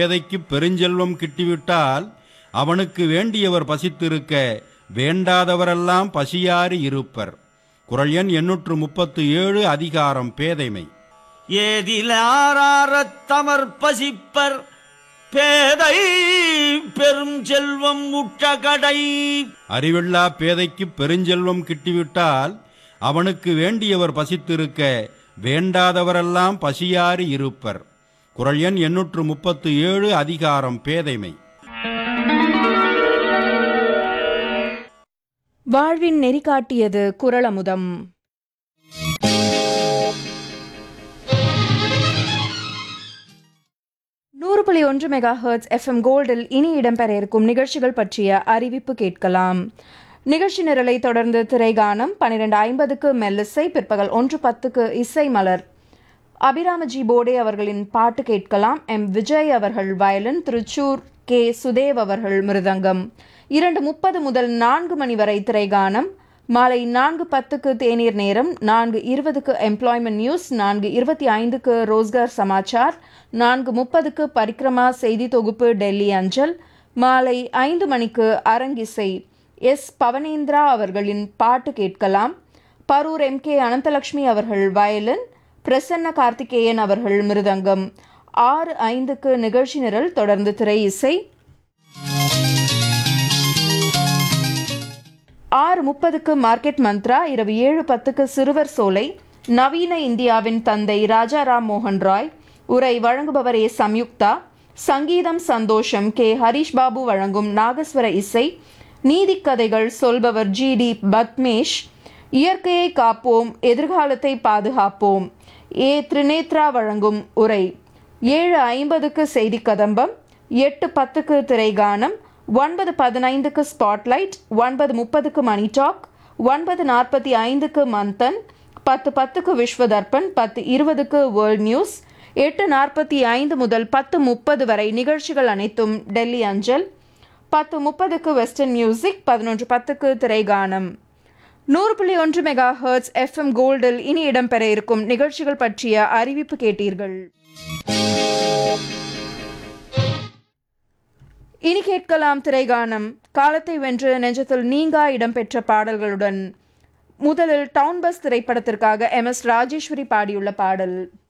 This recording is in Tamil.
பேதைக்கு பெருஞ்செல்வம் கிட்டிவிட்டால் அவனுக்கு வேண்டியவர் பசித்திருக்க வேண்டாதவரெல்லாம் பசியாறி இருப்பர் குரல் எண் எண்ணூற்று முப்பத்து ஏழு அதிகாரம் பேதைமை ஏதிலாரத் தமர் பசிப்பர் பேதை பெரும் செல்வம் உற்ற கடை அறிவில்லா பேதைக்கு பெருஞ்செல்வம் கிட்டிவிட்டால் அவனுக்கு வேண்டியவர் பசித்திருக்க வேண்டாதவரெல்லாம் பசியாறி இருப்பர் குரல் எண் எண்ணூற்று முப்பத்து ஏழு அதிகாரம் பேதைமை வாழ்வின் நெறி காட்டியது குரலமுதம் நூறு புள்ளி ஒன்று மெகா ஹெர்ட்ஸ் எஃப்எம் கோல்டில் இனி இடம்பெற இருக்கும் நிகழ்ச்சிகள் பற்றிய அறிவிப்பு கேட்கலாம் நிகழ்ச்சி நிரலை தொடர்ந்து திரைகானம் பன்னிரண்டு ஐம்பதுக்கு மெல்லிசை பிற்பகல் ஒன்று பத்துக்கு இசை மலர் அபிராமஜி போடே அவர்களின் பாட்டு கேட்கலாம் எம் விஜய் அவர்கள் வயலின் திருச்சூர் கே சுதேவ் அவர்கள் மிருதங்கம் இரண்டு முப்பது முதல் நான்கு மணி வரை திரைகானம் மாலை நான்கு பத்துக்கு தேநீர் நேரம் நான்கு இருபதுக்கு எம்ப்ளாய்மெண்ட் நியூஸ் நான்கு இருபத்தி ஐந்துக்கு ரோஸ்கார் சமாச்சார் நான்கு முப்பதுக்கு பரிக்ரமா செய்தி தொகுப்பு டெல்லி அஞ்சல் மாலை ஐந்து மணிக்கு அரங்கிசை எஸ் பவனேந்திரா அவர்களின் பாட்டு கேட்கலாம் பரூர் எம் கே அனந்தலட்சுமி அவர்கள் வயலின் பிரசன்ன கார்த்திகேயன் அவர்கள் மிருதங்கம் ஆறு ஐந்துக்கு நிகழ்ச்சி நிரல் தொடர்ந்து திரை இசை ஆறு முப்பதுக்கு மார்க்கெட் மந்த்ரா இரவு ஏழு பத்துக்கு சிறுவர் சோலை நவீன இந்தியாவின் தந்தை ராஜாராம் மோகன் ராய் உரை வழங்குபவர் ஏ சம்யுக்தா சங்கீதம் சந்தோஷம் கே ஹரிஷ் பாபு வழங்கும் நாகஸ்வர இசை நீதிக்கதைகள் சொல்பவர் ஜி டி பத்மேஷ் இயற்கையை காப்போம் எதிர்காலத்தை பாதுகாப்போம் ஏ திரிநேத்ரா வழங்கும் உரை ஏழு ஐம்பதுக்கு செய்தி கதம்பம் எட்டு பத்துக்கு திரைகானம் ஒன்பது பதினைந்துக்கு ஸ்பாட்லைட் ஒன்பது முப்பதுக்கு மணி டாக் ஒன்பது நாற்பத்தி ஐந்துக்கு மந்தன் பத்து பத்துக்கு விஸ்வதர்பன் பத்து இருபதுக்கு வேர்ல்ட் நியூஸ் எட்டு நாற்பத்தி ஐந்து முதல் பத்து முப்பது வரை நிகழ்ச்சிகள் அனைத்தும் டெல்லி அஞ்சல் பத்து முப்பதுக்கு வெஸ்டர்ன் மியூசிக் பதினொன்று பத்துக்கு திரைகானம் நூறு புள்ளி ஒன்று மெகா ஹெர்ட்ஸ் எஃப்எம் கோல்டில் இனி இடம்பெற இருக்கும் நிகழ்ச்சிகள் பற்றிய அறிவிப்பு கேட்டீர்கள் இனி கேட்கலாம் திரைகானம் காலத்தை வென்று நெஞ்சத்தில் நீங்கா இடம்பெற்ற பாடல்களுடன் முதலில் டவுன் பஸ் திரைப்படத்திற்காக எம் எஸ் ராஜேஸ்வரி பாடியுள்ள பாடல்